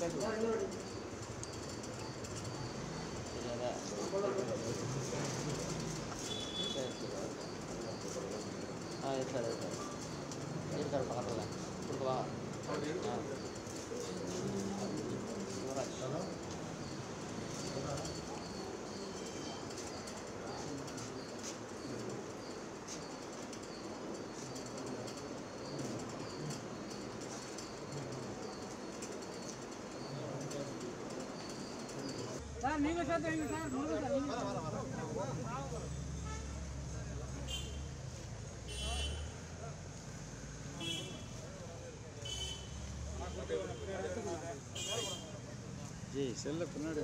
தெரியாதா சரி சரி ஆ இருக்காரு இருக்காரு இருக்காரு பக்கத்தில் கொடுக்கவா ஆ யுவராஜ் ஜி செல்ல பின்னாடி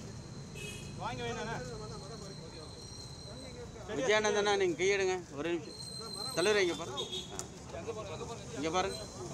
விஜயானந்தனா நீங்கள் கையெடுங்க ஒரு நிமிஷம் தலைவர் இங்கே பாருங்க இங்கே பாருங்க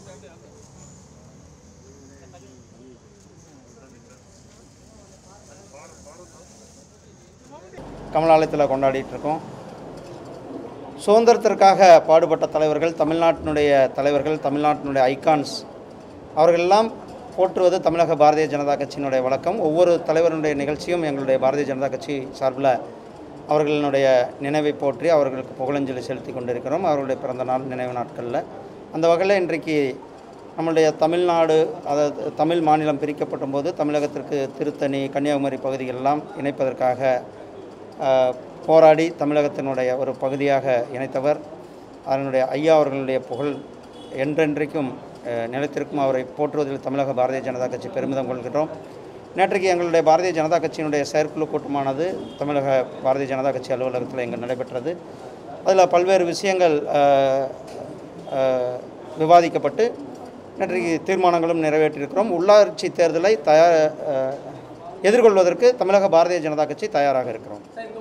கமலாலயத்தில் கொண்டாடிட்டு இருக்கோம் சுதந்திரத்திற்காக பாடுபட்ட தலைவர்கள் தமிழ்நாட்டினுடைய தலைவர்கள் தமிழ்நாட்டினுடைய ஐகான்ஸ் அவர்களெல்லாம் போற்றுவது தமிழக பாரதிய ஜனதா கட்சியினுடைய வழக்கம் ஒவ்வொரு தலைவருடைய நிகழ்ச்சியும் எங்களுடைய பாரதிய ஜனதா கட்சி சார்பில் அவர்களுடைய நினைவை போற்றி அவர்களுக்கு புகழஞ்சலி செலுத்தி கொண்டிருக்கிறோம் அவர்களுடைய பிறந்த நாள் நினைவு நாட்களில் அந்த வகையில் இன்றைக்கு நம்மளுடைய தமிழ்நாடு அதாவது தமிழ் மாநிலம் பிரிக்கப்பட்ட போது தமிழகத்திற்கு திருத்தணி கன்னியாகுமரி பகுதிகளெல்லாம் இணைப்பதற்காக அஹ், போராடி தமிழகத்தினுடைய ஒரு பகுதியாக இணைத்தவர் அதனுடைய ஐயா அவர்களுடைய புகழ் என்றென்றைக்கும் அஹ், நிலைத்திருக்கும் அவரை போற்றுவதில் தமிழக பாரதிய ஜனதா கட்சி பெருமிதம் கொள்கின்றோம் நேற்றைக்கு எங்களுடைய பாரதிய ஜனதா கட்சியினுடைய செயற்குழு கூட்டமானது தமிழக பாரதிய ஜனதா கட்சி அலுவலகத்தில் இங்கே நடைபெற்றது அதில் பல்வேறு விஷயங்கள் அஹ், அஹ், விவாதிக்கப்பட்டு நேற்றைக்கு தீர்மானங்களும் நிறைவேற்றியிருக்கிறோம் உள்ளாட்சி தேர்தலை தயார் அஹ், எதிர்கொள்வதற்கு தமிழக பாரதிய ஜனதா கட்சி தயாராக இருக்கிறோம்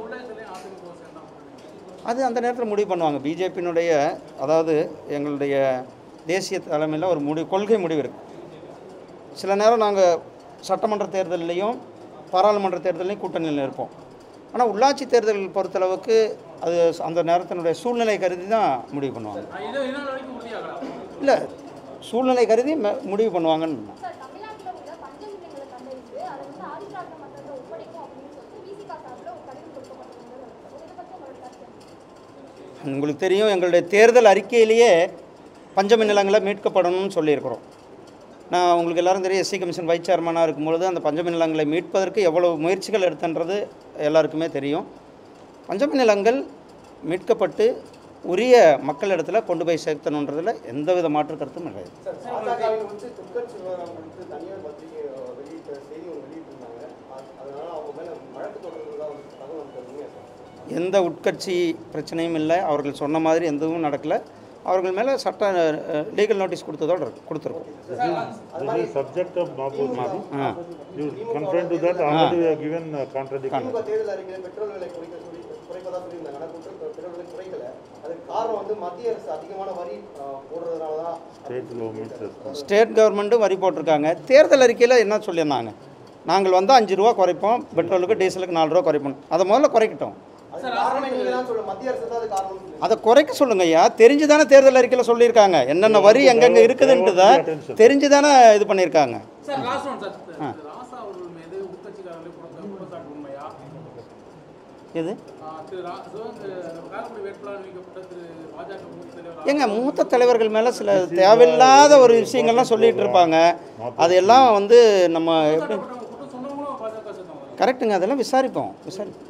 அது அந்த நேரத்தில் முடிவு பண்ணுவாங்க பிஜேபியினுடைய அதாவது எங்களுடைய தேசிய தலைமையில் ஒரு முடிவு கொள்கை முடிவு இருக்குது சில நேரம் நாங்கள் சட்டமன்ற தேர்தல்லையும் பாராளுமன்ற தேர்தலையும் கூட்டணியில் இருப்போம் ஆனால் உள்ளாட்சி தேர்தல் பொறுத்தளவுக்கு அது அந்த நேரத்தினுடைய சூழ்நிலை கருதி தான் முடிவு பண்ணுவாங்க இல்லை சூழ்நிலை கருதி ம- முடிவு பண்ணுவாங்கன்னு சார் தமிழ்நாட்டில் உள்ள பஞ்சமில்லங்களை கண்டறிந்து அதை வந்து ஆதிதிராவிட மக்களிடம் ஒப்படைக்கும் அப்படின்னு சொல்லிட்டு விசிகா சார்பில் ஒரு கடிதம் கொடுக்கப்பட்டிருந்தது இதை பற்றி உங்களோட கருத்து என்ன? உங்களுக்கு தெரியும் எங்களுடைய தேர்தல் அறிக்கையிலேயே பஞ்சமி நிலங்களை மீட்கப்படணும்னு சொல்லியிருக்கிறோம் நான் உங்களுக்கு எல்லாரும் தெரியும் எஸ்சி கமிஷன் வைஸ் சேர்மனாக இருக்கும்பொழுது அந்த பஞ்சமி நிலங்களை மீட்பதற்கு எவ்வளவு முயற்சிகள் எடுத்தன்றது எல்லாருக்குமே தெரியும் பஞ்சமி நிலங்கள் மீட்கப்பட்டு உரிய மக்களிடத்துல கொண்டு போய் சேர்த்தணுன்றதுல எந்தவித மாற்று கருத்தும் கிடையாது பாஜகவின் வந்து துக்கட்சி விவரம் குறித்து தனியார் பத்திரிகை வெளியிட்ட செய்தி ஒன்று வெளியிட்டிருந்தாங்க அ- அதனால அவங்க மேல வழக்கு தொடர்றதா ஒரு தகவல் நமக்கு உண்மையா சார் எந்த உட்கட்சி பிரச்சனையும் இல்லை அவர்கள் சொன்ன மாதிரி எதுவும் நடக்கலை அவர்கள் மேலே சட்ட லீகல் நோட்டீஸ் கொடுத்ததோடு இருக்கு கொடுத்துருக்கோம் This is subject of Mahaprabhu. Ah You confront to that, already we have given uh, contradiction. திமுக தேர்தல் அறிக்கையில் பெட்ரோல் விலை குறைக்க சொல்லி குறைப்பதா சொல்லியிருந்தாங்க ஆனால் பெட்ரோல் பெட்ரோல் விலை குறைக்கல அதுக்கு காரணம் வந்து மத்திய அரசு அதிகமான வரி அ, போடுறதுனால தான் State law meets response. State கவர்மெண்ட்டும் வரி போட்டிருக்காங்க தேர்தல் அறிக்கையில் என்ன சொல்லியிருந்தாங்க நாங்கள் வந்து அஞ்சு ரூபா குறைப்போம் பெட்ரோலுக்கு டீசலுக்கு நாலு ரூபா குறைப்போம் அதை முதல்ல குறைக்கட்டும் அது காரணம் நீங்க தான் சொல்ல மத்திய அரசு தான் அது காரணம் சொல்லி அதை குறைக்க சொல்லுங்க ஐயா தெரிஞ்சு தானே தேர்தல் அறிக்கையில் சொல்லியிருக்காங்க என்னென்ன வரி எங்கெங்கே இருக்குதுன்ட்டு தான் தெரிஞ்சு தானே இது பண்ணியிருக்காங்க sir last one sir Raja அவர்கள் மீது உட்கட்சிக்காரர்களே குற்ற- குற்றச்சாட்டு உண்மையா இது ஆ, திரு ரா- சிவகங்கை காரைக்குடி வேட்பாளர் அறிவிக்கப்பட்ட திரு பாஜக மூத்த தலைவர் ஏங்க மூத்த தலைவர்கள் மேலே சில தேவையில்லாத ஒரு விஷயங்கள்லாம் சொல்லிட்டு இருப்பாங்க அதையெல்லாம் வந்து நம்ம எப்படி குற்றம் குற்றம் சொன்னவங்களும் பாஜக சேர்ந்தவங்க கரெக்டுங்க அதெல்லாம் விசாரிப்போம் விசாரிப்போம்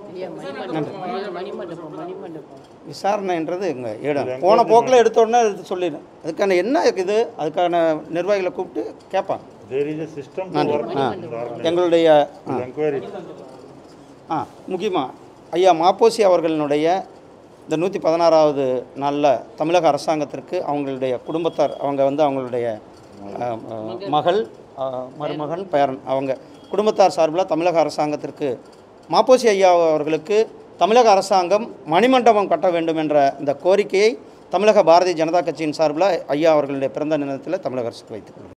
விசாரணைன்றது இங்கே இடம் போன போக்கில் எடுத்த உடனே எடுத்து சொல்லிடும் அதுக்கான என்ன இது அதுக்கான நிர்வாகிகளை கூப்பிட்டு கேட்பாங்க There is a system to நன்றி work ah in the organization. எங்களுடைய ஆ We'll Enquiry. ஆ முக்கியமாக ஐயா மாப்போசி அவர்களினுடைய இந்த நூற்றி பதினாறாவது நாளில் தமிழக அரசாங்கத்திற்கு அவங்களுடைய குடும்பத்தார் அவங்க வந்து அவங்களுடைய ஆ, ஆ, மகள் ஆ, மருமகன் பேரன் அவங்க குடும்பத்தார் சார்பில் தமிழக அரசாங்கத்திற்கு மாப்போசி ஐயா அவர்களுக்கு தமிழக அரசாங்கம் மணிமண்டபம் கட்ட வேண்டும் என்ற இந்த கோரிக்கையை தமிழக பாரதிய ஜனதா கட்சியின் சார்பில் ஐயா அவர்களுடைய பிறந்த தினத்தில் தமிழக அரசுக்கு வைத்துக் கொள்கிறேன்